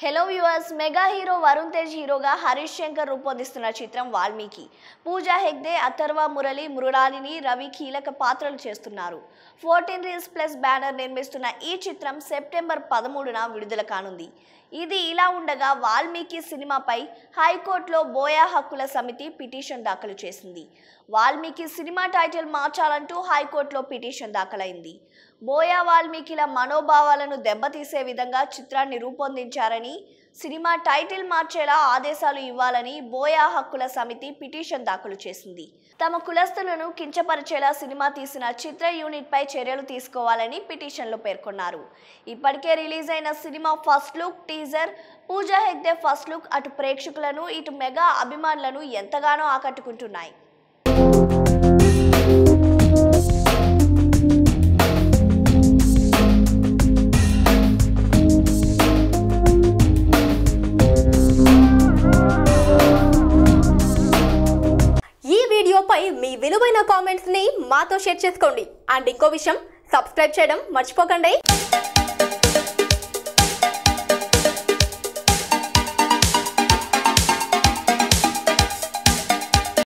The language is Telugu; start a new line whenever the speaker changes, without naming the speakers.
hello viewers mega hero Varun Tej హీరోగా హరీష్ శంకర్ రూపొందిస్తున్న చిత్రం వాల్మీకి పూజా హెగ్డే అథర్వ మురళి మృణాలిని రవి కీలక పాత్రలు చేస్తున్నారు ఫోర్టీన్ రీల్స్ ప్లస్ బ్యానర్ నిర్మిస్తున్న ఈ చిత్రం సెప్టెంబర్ పదమూడున విడుదల కానుంది ఇది ఇలా ఉండగా వాల్మీకి సినిమాపై హైకోర్టులో బోయా హక్కుల సమితి పిటిషన్ దాఖలు చేసింది వాల్మీకి సినిమా టైటిల్ మార్చాలంటూ హైకోర్టులో పిటిషన్ దాఖలైంది బోయా వాల్మీకిల మనోభావాలను దెబ్బతీసే విధంగా చిత్రాన్ని రూపొందించారని సినిమా టైటిల్ మార్చేలా ఆదేశాలు ఇవ్వాలని బోయా హక్కుల సమితి పిటిషన్ దాఖలు చేసింది తమ కులస్తులను కించపరిచేలా సినిమా తీసిన చిత్ర యూనిట్ పై చర్యలు తీసుకోవాలని పిటిషన్లో పేర్కొన్నారు ఇప్పటికే రిలీజ్ అయిన cinema first look teaser Pooja Hegde first look అటు ప్రేక్షకులను ఇటు మెగా అభిమానులను ఎంతగానో ఆకట్టుకుంటున్నాయి
ఈ వీడియోపై మీ విలువైన కామెంట్స్ ని మాతో షేర్ చేసుకోండి అండ్ ఇంకో విషయం సబ్స్క్రైబ్ చేయడం మర్చిపోకండి